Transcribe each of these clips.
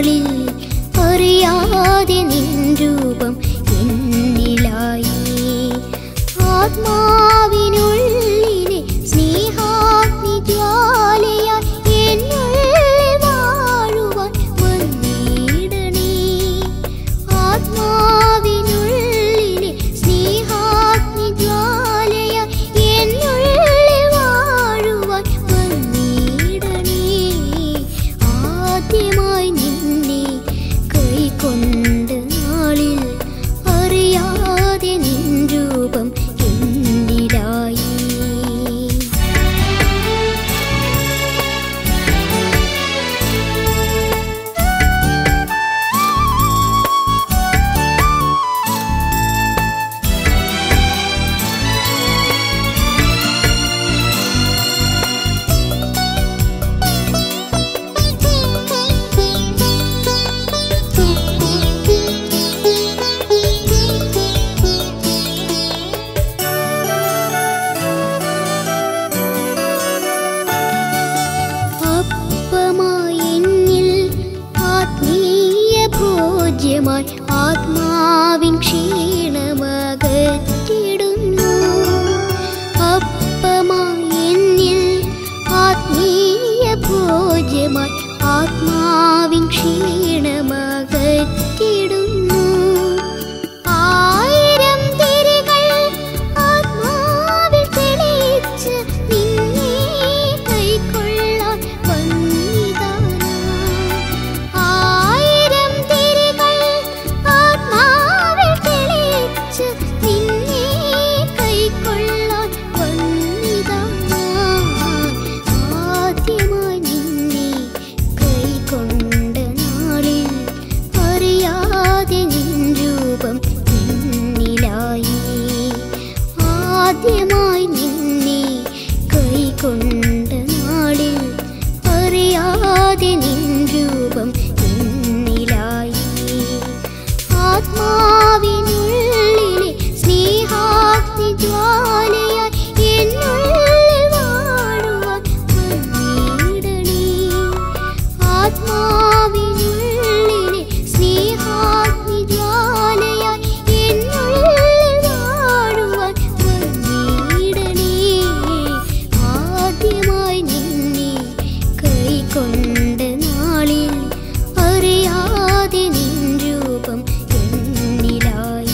നാളിൽ അറിയാതെ നിൻ രൂപം എന്നിലായി ആത്മാവിനുള്ളിലെ സ്നേഹാഗ്നി ജ്വാലയായി എന്നുള്ളിൽ വാഴുവാൻ വന്നിടണേ ആത്മാവിനുള്ളിലെ സ്നേഹാഗ്നി ജ്വാലയായി എന്നുള്ളിൽ വാഴുവാൻ വന്നിടണേ ആദ്യമായി നിന്നെ കൈകൊണ്ട് നാളിൽ അറിയാതെ നിൻ രൂപം എന്നിലായി അപ്പമായി എന്നിൽ ആത്മീയ ഭോജ്യമായി ആത്മാവിൻ ക്ഷീണമകറ്റിടുന്നു അപ്പമായി എന്നിൽ ആത്മീയ ഭോജ്യമായി ആത്മാവിൻ ക്ഷീണമകറ്റിടുന്നു ആയിരം തിരികൾ ആത്മാവിൽ തെളിയിച്ച് നിന്നെ കൈക്കൊള്ളാൻ വന്നിതാനാ. ആയിരം തിരികൾ ആത്മാവിൽ തെളിയിച്ച് നിന്നെ കൈക്കൊള്ളാൻ വന്നിതാനാ. ആദ്യമായി നിന്നെ കൈക്കൊണ്ട നാളിൽ അറിയാതെ നിൻ രൂപം എന്നിലായി ആദ്യമായി നിന്നെ കൈക്കൊണ്ട നാളിൽ അറിയാതെ നിൻ രൂപം എന്നിലായി ആത്മാവിനുള്ളിലെ സ്നേഹാഗ്നി ജ്വാലയായി എന്നുള്ളിൽ വാഴുവാൻ വന്നിടണേ ആത്മാവിനുള്ളിലെ സ്നേഹാഗ്നി ജ്വാലയായി എന്നുള്ളിൽ വാഴുവാൻ വന്നിടണേ ആദ്യമായി നിന്നെ കൈക്കൊണ്ട നാളിൽ അറിയാതെ നിൻ രൂപം എന്നിലായി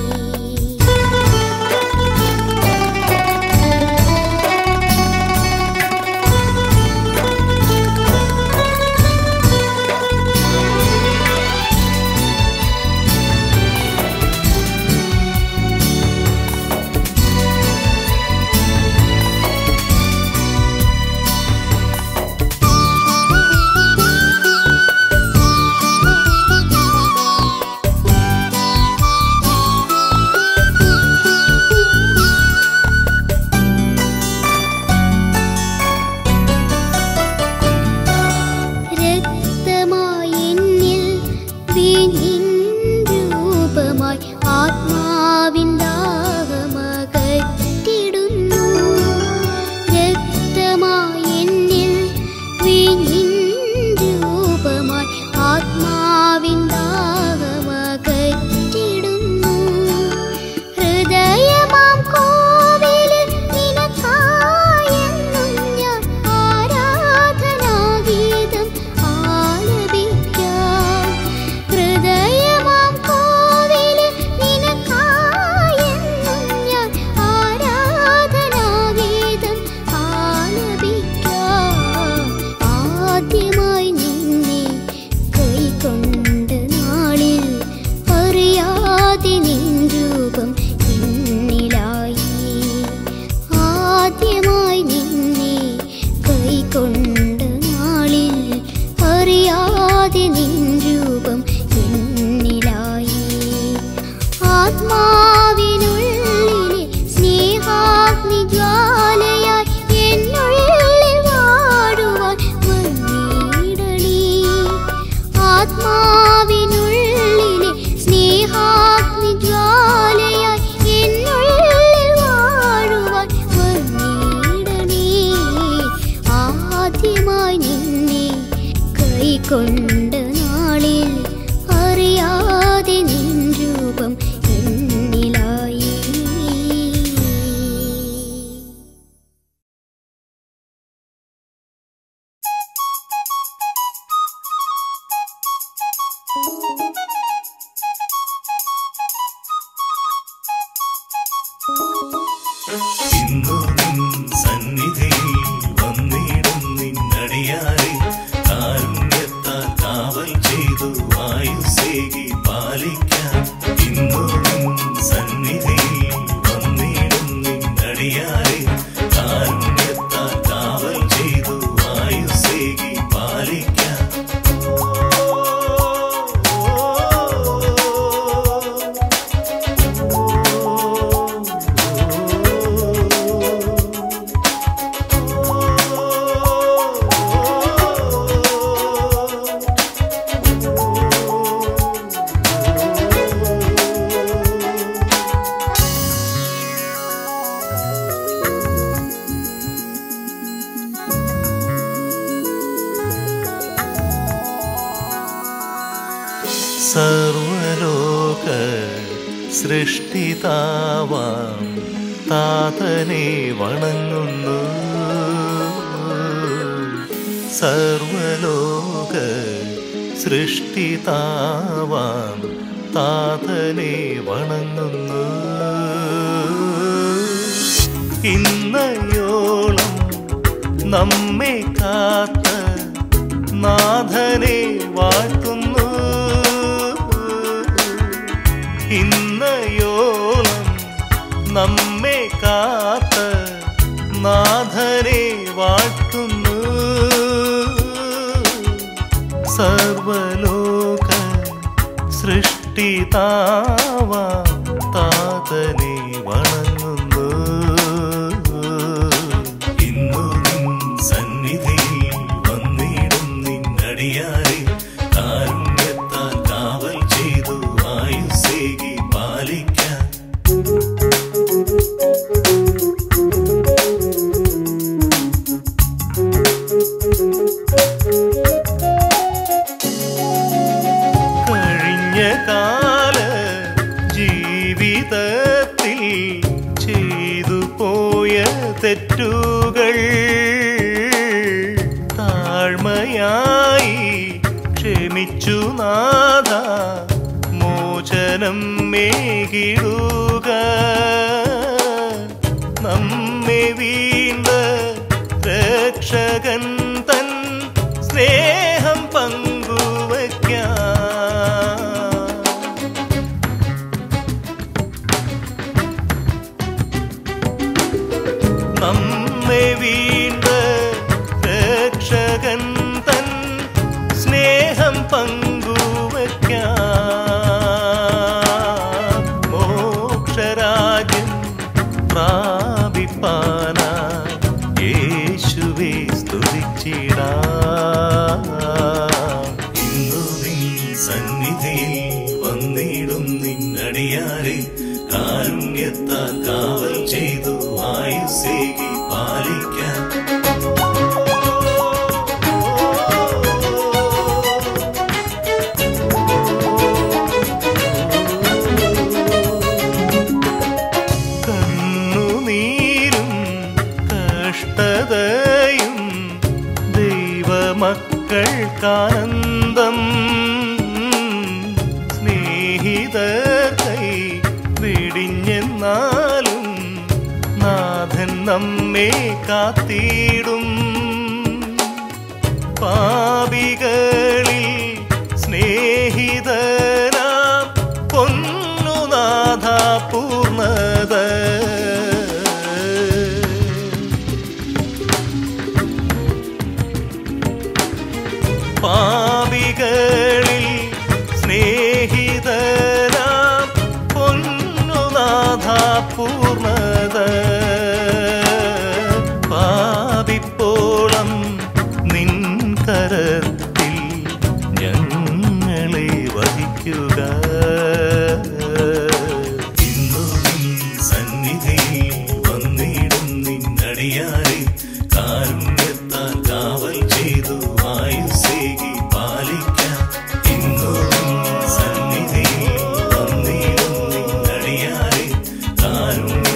രക്തമായി എന്നിൽ വീഞ്ഞിൻ രൂപമായി ആത്മാവിൻ ദാഹമകറ്റിടുന്നു രക്തമായി എന്നിൽ വീഞ്ഞിൻ രൂപമായി ആത്മാവിൻ ദാഹമകറ്റിടുന്നു ഹൃദയമാം കോവിലിൽ നിനക്കായെന്നും ഞാൻ ആരാധനാഗീതം ആലപിക്കാം ഹൃദയമാം കോവിലിൽ നിനക്കായെന്നും ഞാൻ ആരാധനാഗീതം ആലപിക്കാം ആദ്യമായി നിന്നെ കൈകൊണ്ട് നാളിൽ അറിയാതെ നിൻ രൂപം എന്നിലായി ആദ്യമായി നിന്നെ കൈകൊണ്ട് നാളിൽ അറിയാതെ നിൻ രൂപം എന്നിലായി ആത്മാവിനുള്ളിലെ സ്നേഹാഗ്നി ജ്വാലയായി എന്നുള്ളിൽ വാഴുവാൻ വന്നിടണേ ആത്മാവിനുള്ളിലെ സ്നേഹാഗ്നി ജ്വാലയായി എന്നുള്ളിൽ വാഴുവാൻ വന്നിടണേ ആദ്യമായി നിന്നെ കൈ കൊണ്ട നാളിൽ ചെയ്തു ആയുസേകി പാലിക്കാൻ ഇന്നു നിൻ സന്നിധിയിൽ വന്നിടും നിന്നടിയാരെ കാരുണ്യത്താൽ കാവൽ ചെയ്തു ആയുസേകി പാലിക്കാൻ സർവലോക സൃഷ്ടിതാവാം താതനെ വണങ്ങുന്നു സർവലോക സൃഷ്ടിതാവാം താതനെ വണങ്ങുന്നു ഇന്നയോളം നമ്മെ കാത്ത നാഥനെ വാഴ്ത്തുന്നു ഇന്നയോളം നമ്മെ കാത്ത നാഥനെ വാഴ്ത്തുന്നു സർവലോക സൃഷ്ടിതാവ താതനെ വണങ്ങുന്നു ഇന്നു നിൻ സന്നിധിയിൽ വന്നിടും നിന്നടിയാരെ കാരുണ്യത്താൽ കാവൽ ചെയ്തു ആയുസേകി പാലിക്കാൻ കഴിഞ്ഞ കാല ജീവിതത്തിൽ ചെയ്തു പോയ തെറ്റുകൾ താഴ്മയായി ക്ഷമിച്ചു നാഥ മോചനം മേകിടുക നമ്മെ വീണ്ട രക്ഷകൻ തൻ സ്നേഹം പങ്കുവയ്ക്കാം നമ്മെ വീണ്ട രക്ഷകൻ തൻ സ്നേഹം പങ്കുവയ്ക്കാം മോക്ഷരാജ്യം പ്രാപിപ്പാന യേശുവെ സ്തുതിച്ചിടാ ഇന്നു നിൻ സന്നിധിയിൽ വന്നിടും നിന്നടിയാരെ കാരുണ്യത്താൽ കാവൽ ചെയ്തു ആയുസേകി പാലിക്കാൻ കണ്ണുനീരും കഷ്ടതയും ദൈവമക്കൾക്കാനന്ദം സ്നേഹിതർ കൈ വെടിഞ്ഞെന്നാലും നാഥൻ നമ്മെ കാത്തിടും പാപികളിൽ സ്നേഹിതനാം പൊന്നുനാഥ പൂർണ്ണത പാപികളിൽ സ്നേഹിതനാം പൊന്നുനാഥ പൂർണ്ണത പാപിപ്പോളം നിൻ കരത്തിൽ ഞങ്ങളെ വഹിക്കുക ഇന്നു നിൻ സന്നിധിയിൽ വന്നിടും നിന്നടിയാരെ കാരുണ്യത്താൽ കാവൽ ചെയ്തു ആയുസേകി പാലിക്കാൻ ഇന്നു നിൻ സന്നിധിയിൽ വന്നിടും നിന്നടിയാരെ കാരുണ്യ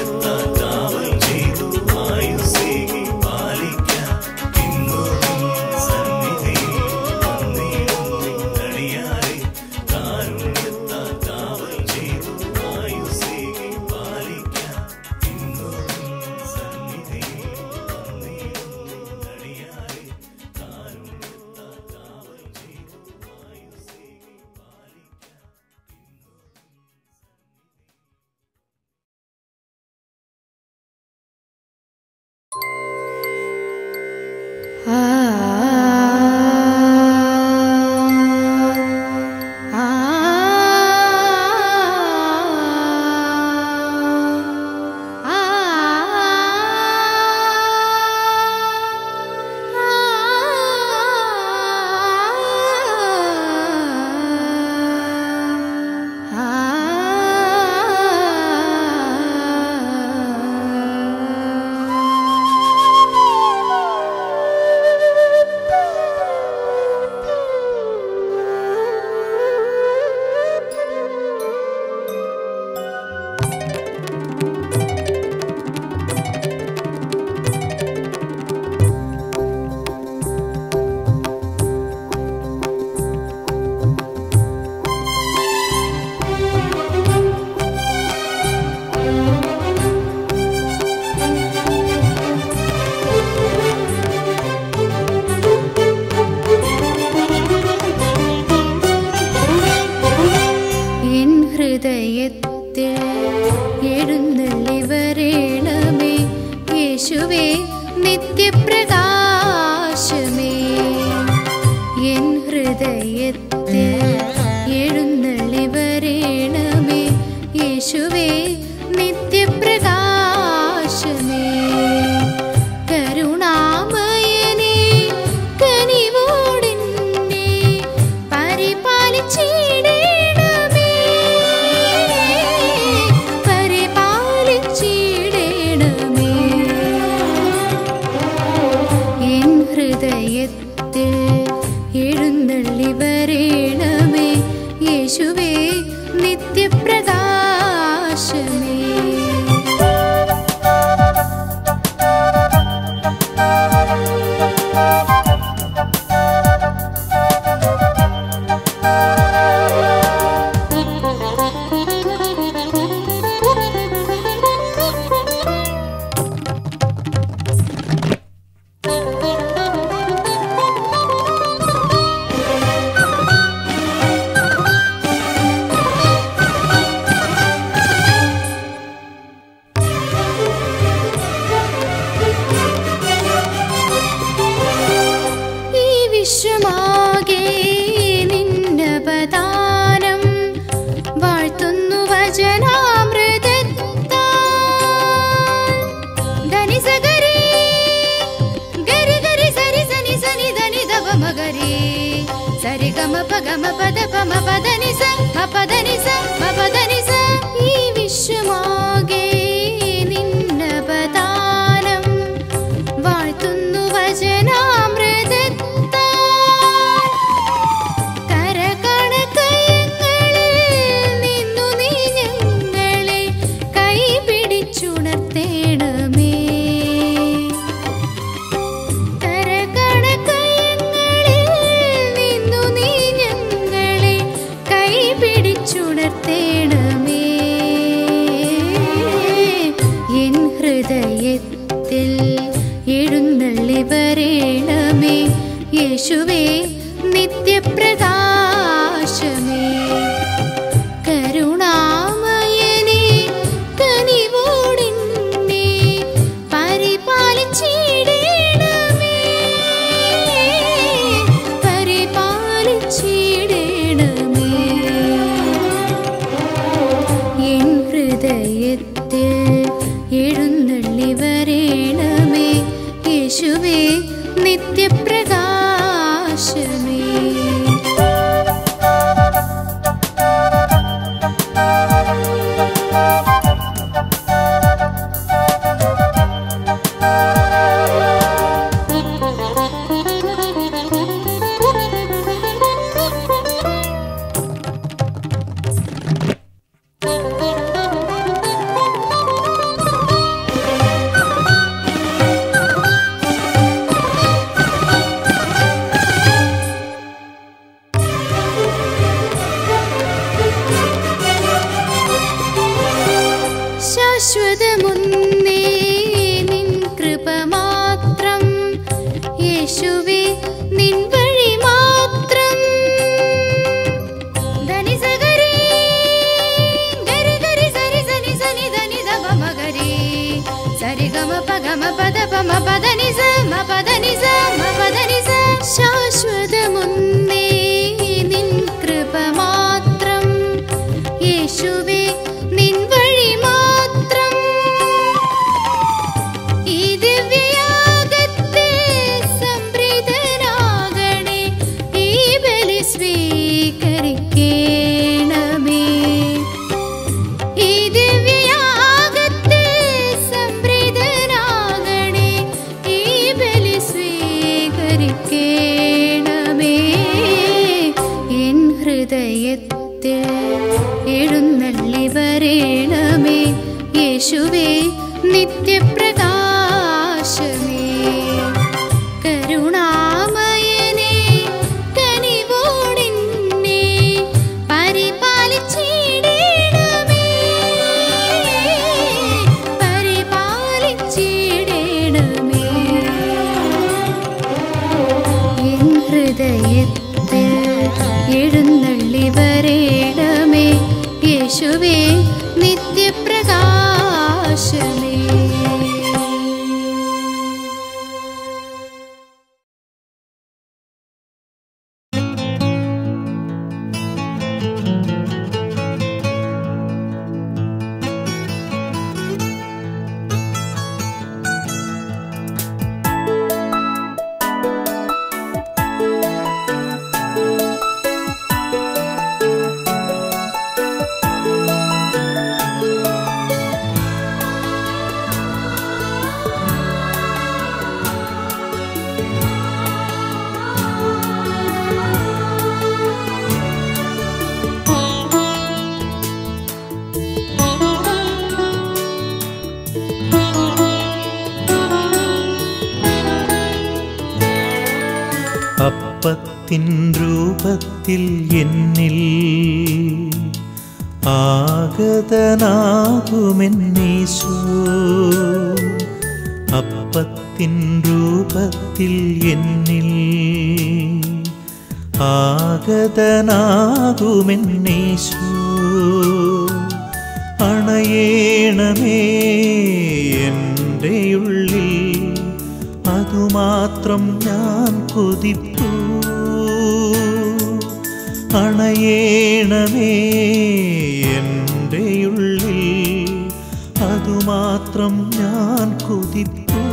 ഹൃദയത്തിൽ എഴുന്നള്ളി വരേണമേ യേശുവേ നിത്യപ്രകാശമേ എൻ ഹൃദയത്തിൽ എഴുന്നള്ളി വരേണമേ യേശുവേ നിത്യപ്രകാശമേ കരുണാമയനേ കനിവോടെന്നെ പരിപാലിച്ചിടേണമേ പരിപാലിച്ചിടേണമേ എൻ ഹൃദയത്തിൽ എഴുന്നള്ളി വരേണമേ യേശുവേ നിത്യപ്രകാശമേ ഈ വിശ്വമാകെ നിന്നപദാനം വാഴ്ത്തുന്നു വചനാമൃതത്താൽ ധനിസഗരി ഗരി ഗരി സരി സനി സനി ധനി ധവ മഗരി സരി ഗമ പഗമ പദ പമ പദനി സ മ പദനി സ മ പദനി സ ഈ വിശ്വമാകെ നിന്നപദാനം വാഴ്ത്തുന്നു വചനാമൃതത്താൽ കരകണക്കയങ്ങളിൽ നിന്നു നീ ഞങ്ങളെ കൈപിടിച്ചുണർത്തേണമേ കരകണക്കയങ്ങളിൽ നിന്നു നീ ഞങ്ങളെ കൈപിടിച്ചുണർത്തേണമേ എൻ ഹൃദയത്തിൽ എഴുന്നള്ളി വരേണമേ യേശുവേ നിത്യപ്രകാശമേ കരുണാമയനേ കനിവോടെന്നെ പരിപാലിച്ചിടേണമേ പരിപാലിച്ചിടേണമേ എൻ ഹൃദയത്തിൽ എഴുന്നള്ളി വരേണമേ യേശുവേ നിത്യപ്രകാശമേ ശാശ്വതമുന്നേ നിൻ കൃപ മാത്രം യേശുവേ നിൻ വഴി മാത്രം ധനി സഗരി ഗരി ഗരി സരി സനി സനി ധനി ധവ മഗരി സരി ഗമ പഗമ പദ പമ പദനി സ മ പദനി സ മ പദനി സ ശാശ്വതമുന്നേ നിൻ കൃപ മാത്രം യേശുവേ നിൻ വഴി മാത്രം ഈ ദിവ്യയാഗത്തിൽ സംപ്രീതനാകണേ ഈ ബലി സ്വീകരിക്കേണമേ ഈ ദിവ്യയാഗത്തിൽ സംപ്രീതനാകണേ ഈ ബലി സ്വീകരിക്കേണമേ എൻ ഹൃദയത്തിൽ എഴുന്നള്ളി വരേണമേ യേശുവേ നിത്യപ്രകാശമേ കരുണാമയനേ കനിവോടെന്നെ പരിപാലിച്ചിടേണമേ പരിപാലിച്ചിടേണമേ എൻ ഹൃദയത്തിൽ എഴുന്നള്ളി വരേണമേ യേശുവേ നിത്യപ്രകാശമേ അപ്പത്തിൻ രൂപത്തിൽ എന്നിൽ ആഗതനാകുമെന്നീശോ അപ്പത്തിൻ രൂപത്തിൽ എന്നിൽ ആഗതനാകുമെന്നീശോ അണയേണമേ എൻ്റെ ഉള്ളിൽ അതുമാത്രം ഞാൻ കൊതിപ്പൂ അണയേണമേ എൻ്റെ ഉള്ളിൽ അതുമാത്രം ഞാൻ കൊതിപ്പൂ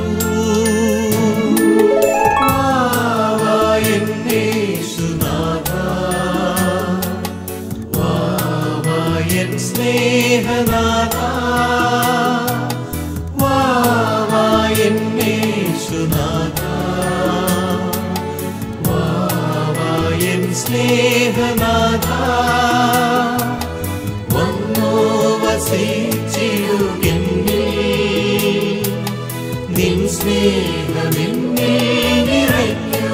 വാവായൻ സ്നേഹനാഥ വാവായൻ യേശുനാഥ വാവായൻ സ്നേഹനാഥ വന്നോ വസിച്ചിടുകെന്നിൽ നിൻ സ്നേഹമെന്നിൽ നിറയ്ക്കൂ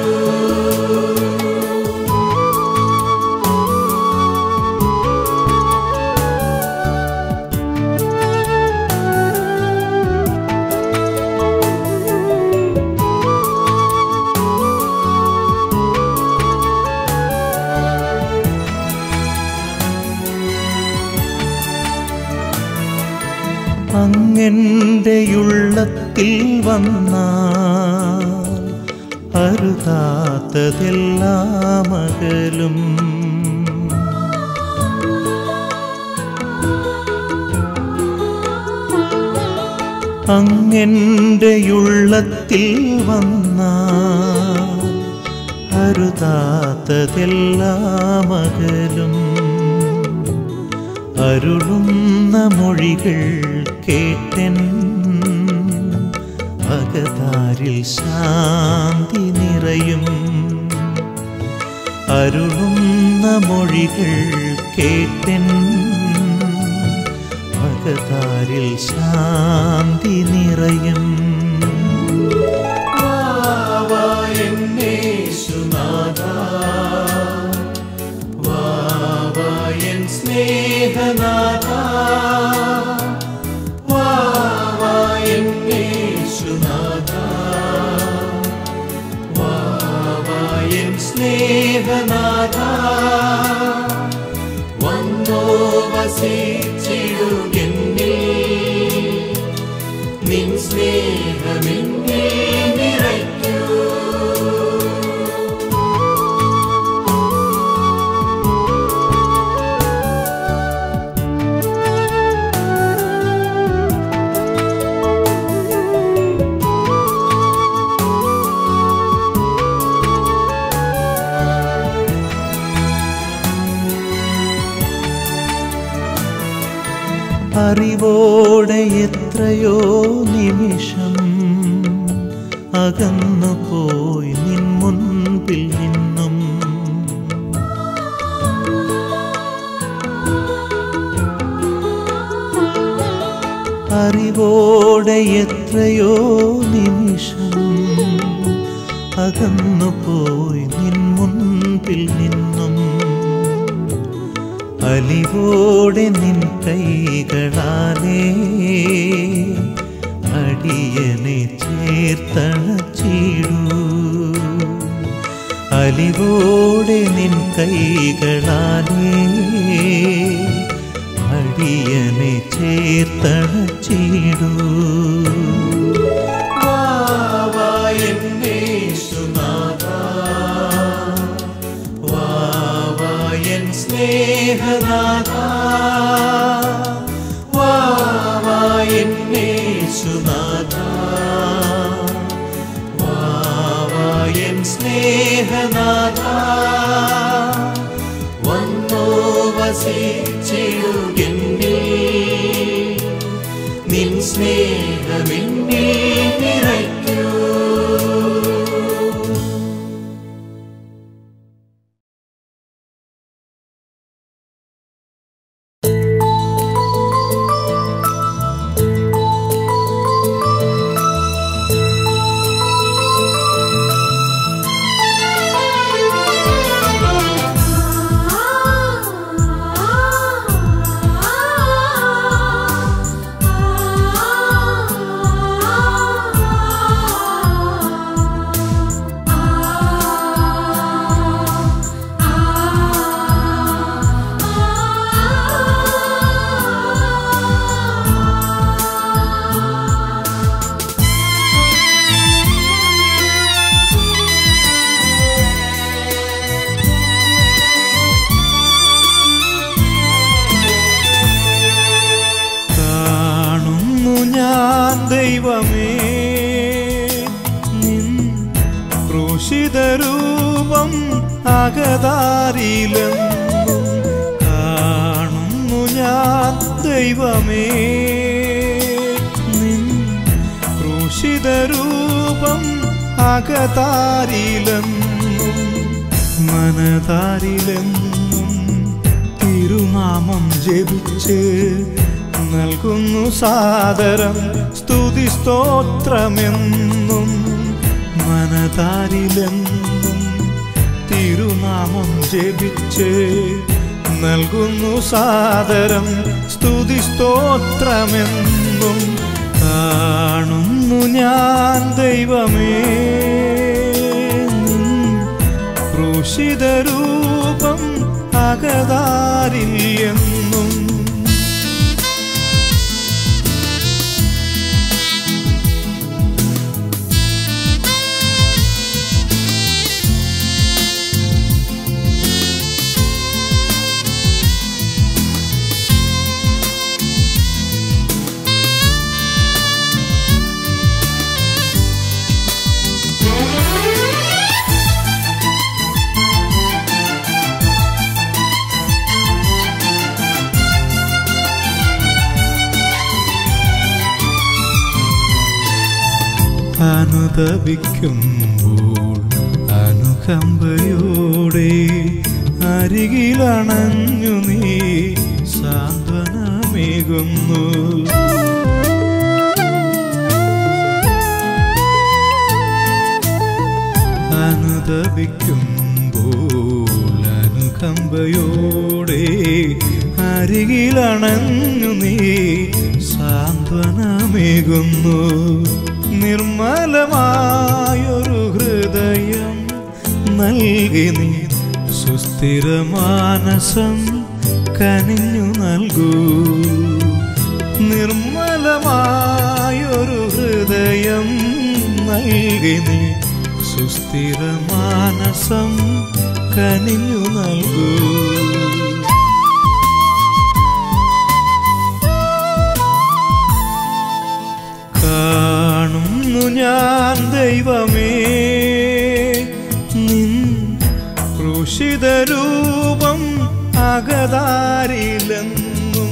അങ്ങൻ്റെയുള്ളത്തിൽ വന്നാൽ അരുതാത്തതെല്ലാം അകലും അങ്ങൻ്റെയുള്ളത്തിൽ വന്നാൽ അരുതാത്തതെല്ലാം അകലും അരുളുന്ന മൊഴികൾ കേട്ടൻ അകതാരിൽ ശാന്തി നിറയും അരുളുന്ന മൊഴികൾ കേട്ടൻ അകതാരിൽ ശാന്തി നിറയും വാവായൻ സ്നേഹനാഥ വാവായൻ യേശുനാഥ വാവായൻ സ്നേഹനാഥ വന്നോ വസിച്ചിടുകെന്നിൽ നിൻ സ്നേഹമെന്നിൽ നിറയ്ക്കൂ അറിവോടെ എത്രയോ നിമിഷം അകന്നു പോയി നിൻ മുൻപിൽ നിന്നും അറിവോടെ എത്രയോ നിമിഷം അകന്നു പോയി നിൻ മുൻപിൽ നിന്നും അലിവോടെ നിൻ കൈകളാലേ അടിയനെ ചേർത്തണച്ചിടൂ അലിവോടെ നിൻ കൈകളാലേ പ്രിയനെ ചേർത്തണച്ചിടൂ വാവായൻ സ്നേഹനാഥ വാവായൻ യേശുനാഥ വാവായൻ സ്നേഹനാഥ വന്നോ വസിച്ചിടുകെന്നിൽ നിൻ സ്നേഹമെന്നിൽ നിറയ്ക്കൂ കാണുന്നു ഞാൻ ദൈവമേ നിൻ ക്രൂശിതരൂപം അകതാരിലെന്നും കാണുന്നു ഞാൻ ദൈവമേ നിൻ ക്രൂശിതരൂപം അകതാരിലെന്നും മനതാരിലെന്നും തിരുനാമം ജപിച്ച് നൽകുന്നു സാദരം സ്തുതി സ്തോത്രമെന്നും മനതാരിലെന്നും തിരുനാമം ജപിച്ച് നൽകുന്നു സാദരം സ്തുതി സ്തോത്രമെന്നും കാണുന്നു ഞാൻ ദൈവമേ നിൻ ക്രൂശിതരൂപം അകതാരിൽ എന്നും അനുദപിക്കുമ്പോൾ അനുകമ്പയോടെ അരികിലണഞ്ഞു നീ സാന്ത്വനമേകുന്നു അനുദപിക്കുമ്പോൾ അനുകമ്പയോടെ അരികിലണഞ്ഞു നീ സാന്ത്വനമേകുന്നു നിർമ്മലമായൊരു ഹൃദയം നൽകി നീ സുസ്ഥിരമാനസം കനിഞ്ഞു നൽകൂ നിർമ്മലമായൊരു ഹൃദയം നൽകി നീ സുസ്ഥിരമാനസം കനിഞ്ഞു നൽകൂ കാണുന്നു ഞാൻ ദൈവമേ നിൻ ക്രൂശിതരൂപം അകതാരിലെന്നും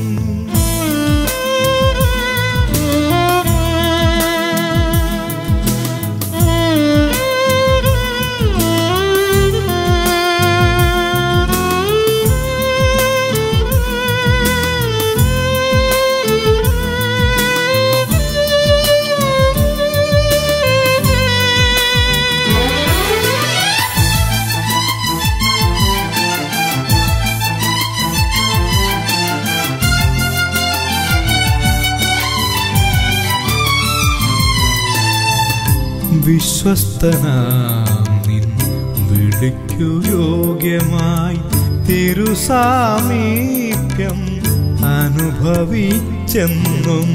വിശ്വസ്തനാം നിൻ വിളിക്കു യോഗ്യമായി തിരുസാമീപ്യം അനുഭവിച്ചെന്നും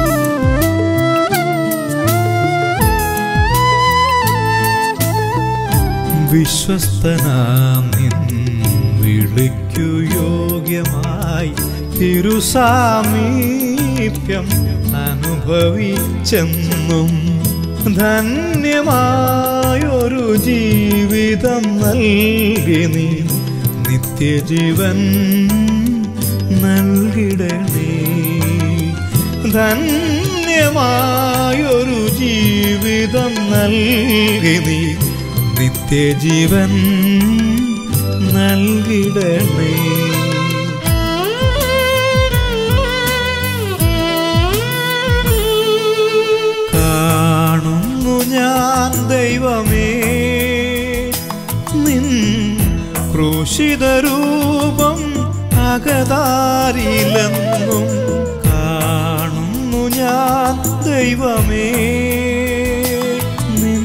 വിശ്വസ്തനാം നിൻ വിളിക്കു യോഗ്യമായി തിരുസാമീപ്യം അനുഭവിച്ചെന്നും ധന്യമായൊരു ജീവിതം നൽകി നീ നിത്യജീവൻ നൽകിടണേ ധന്യമായൊരു ജീവിതം നൽകി നീ നിത്യജീവൻ നൽകിടണേ കാണുന്നു ഞാൻ ദൈവമേ നിൻ ക്രൂശിതരൂപം അകതാരിലെന്നും കാണുന്നു ഞാൻ ദൈവമേ നിൻ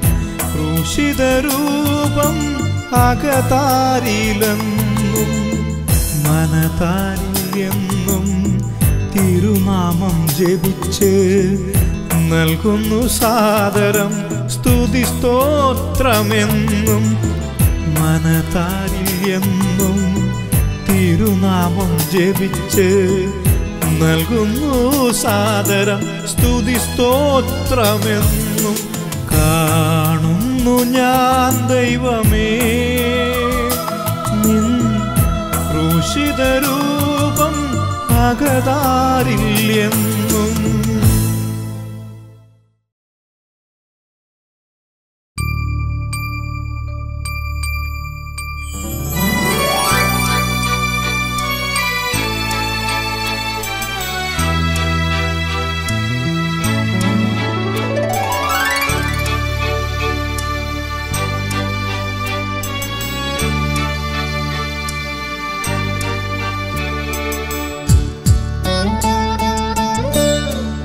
ക്രൂശിതരൂപം അകതാരിലെന്നും മനതാരിലെന്നും തിരുനാമം ജപിച്ച് നൽകുന്നു സാദരം സ്തുതി സ്തോത്രമെന്നും മനതാരിലെന്നും തിരുനാമം ജപിച്ച് നൽകുന്നു സാദരം സ്തുതി സ്തോത്രമെന്നും കാണുന്നു ഞാൻ ദൈവമേ നിൻ ക്രൂശിതരൂപം അകതാരിൽ എന്നും ും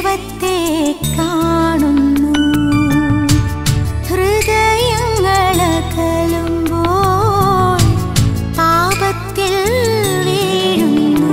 ദൈവത്തെ കാണുന്നു ഹൃദയങ്ങളകലുമ്പോൾ പാപത്തിൽ വീഴുന്നു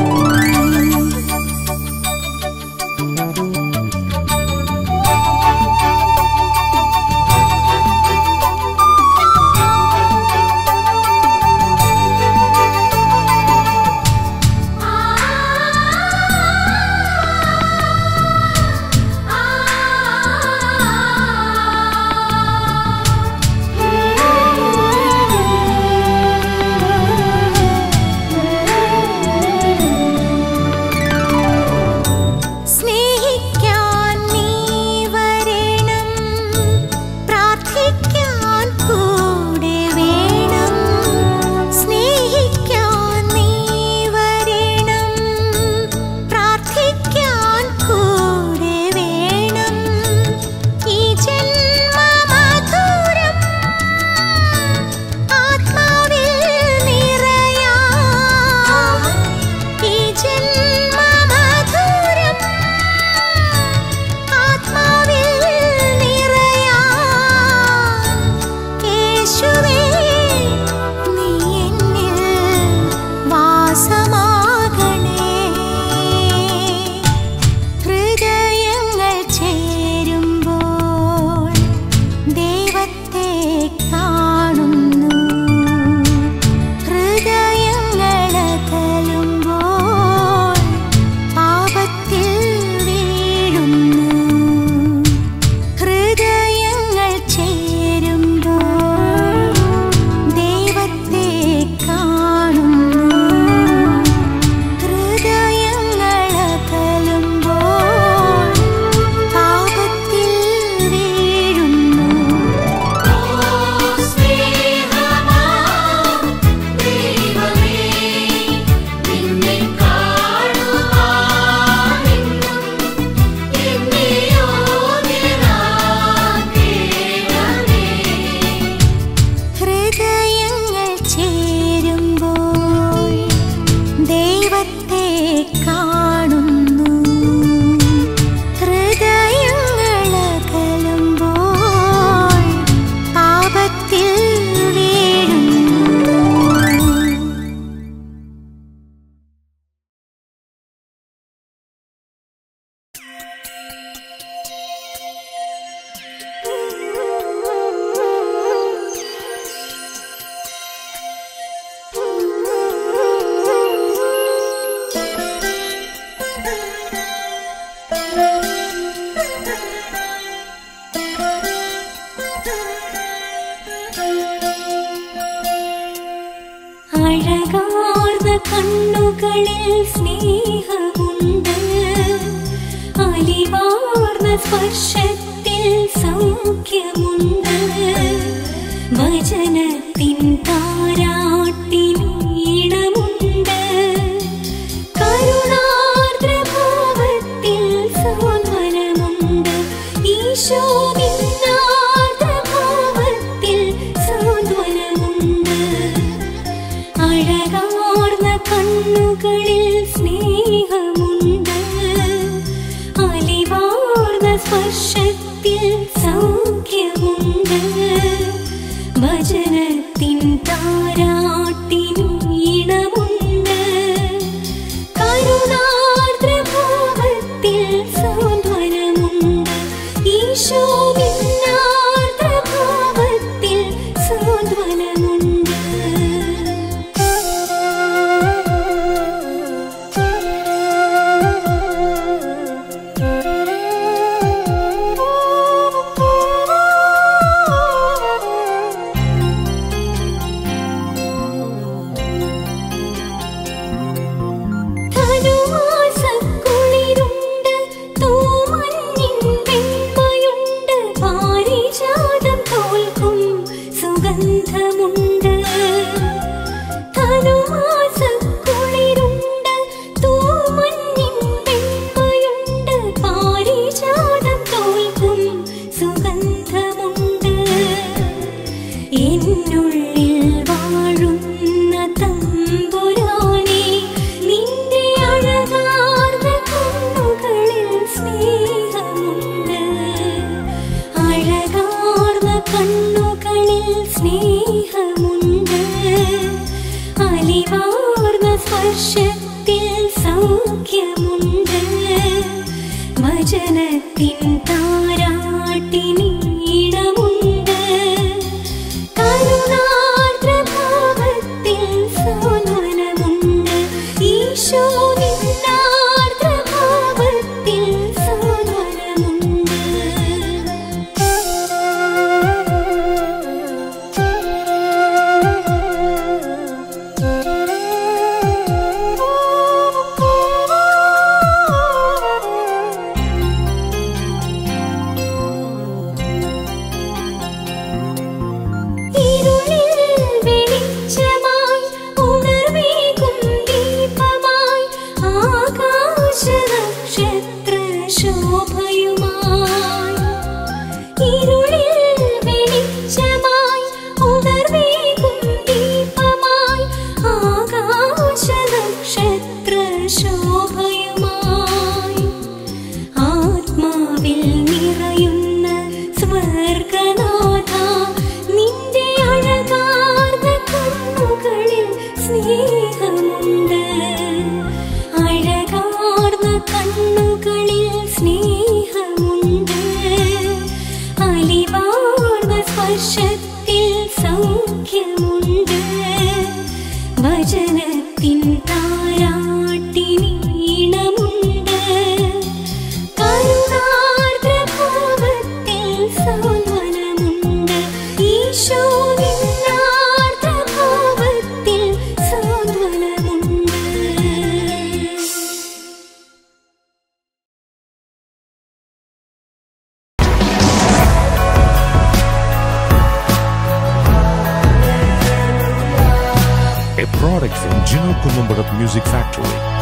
സ്നേഹിക്കാൻ നീ വരണം പ്രാർത്ഥിക്കാൻ കൂടെ വേണം സ്നേഹിക്കാൻ നീ വരണം പ്രാർത്ഥിക്കാൻ കൂടെ വേണം ഈ ജന്മമധുരം ആത്മാവിൽ നിറയാം ഈ ജന്മമധുരം ആത്മാവിൽ നിറയാം യേശുവേ നീ എന്നിൽ വാസമാകണേ ഹൃദയങ്ങൾ ചേരുമ്പോൾ ദൈവത്തെ കാണുന്നു ഹൃദയങ്ങളകലുമ്പോൾ പാപത്തിൽ വീഴുന്നു ഹൃദയങ്ങൾ ചേരുമ്പോൾ ദൈവത്തെ കാണുന്നു ഹൃദയങ്ങളകലുമ്പോൾ പാപത്തിൽ വീഴുന്നു ഹൃദയങ്ങൾ ചേരുമ്പോൾ ദൈവത്തെ കാണുന്നു ഹൃദയങ്ങളകലുമ്പോൾ പാപത്തിൽ വീഴുന്നു അഴകാർന്ന കണ്ണുകളിൽ സ്നേഹമുണ്ട് അലിവാർന്ന സ്പർശത്തിൽ സൗഖ്യമുണ്ട് വചനത്തിൻ താരാട്ടിൻ ഈണമുണ്ട് കരുണാർദ്രഭാവത്തിൽ സാന്ത്വനമുണ്ട് ഈശോ നിന്നാർദ്രഭാവത്തിൽ സാന്ത്വനമുണ്ട് അഴകാർന്ന കണ്ണുകളിൽ സ്നേഹമുണ്ട് അലിവാർന്ന സ്പർശത്തിൽ സൗഖ്യമുണ്ട് വചനത്തിൻ താരാട്ടിൻ ഈണമുണ്ട് കരുണാർദ്രഭാവത്തിൽ സാന്ത്വനമുണ്ട് ഈശോ നിന്നാർദ്രഭാവത്തിൽ സാന്ത്വനമുണ്ട് ധനുമാസക്കുളിരുണ്ട് തൂമഞ്ഞിൻ വെണ്മയുണ്ട് സ്പർശത്തിൽ സൗഖ്യമുണ്ട് വചനത്തിൻ താരാട്ടിനീണമുണ്ട് കരുണാർദ്രഭാവത്തിൽ സാന്ത്വനമുണ്ട് ഈശോ നിന്നാർദ്രഭാവത്തിൽ സാന്ത്വനമുണ്ട് ഇരുളിൽ വെളിച്ചമായി ഉണർവേകും ദീപമായി ആകാശനക്ഷത്ര ശോഭയുമായി ഇരുളിൽ വെളിച്ചമായി ഉണർവേകും ദീപമായി ആകാശനക്ഷത്ര ശോഭയുമായി ആത്മാവിൽ നിറയുന്ന സ്വർഗനാഥ നിന്റെ അഴകാർന്ന കണ്ണുകളിൽ സ്നേഹമുണ്ട് അഴകാർന്ന കണ്ണുകളിൽ സ്നേഹമുണ്ട് അലിവാർന്ന സ്പർശത്തിൽ സൗഖ്യമുണ്ട് വചനത്തിൻ താരാട്ടിനീണമുണ്ട് കരുണാർദ്രഭാവത്തിൽ സാന്ത്വനമുണ്ട് Isho നിന്നാർദ്രഭാവത്തിൽ സാന്ത്വനമുണ്ട് a product from Gino Columbarat Music Factory.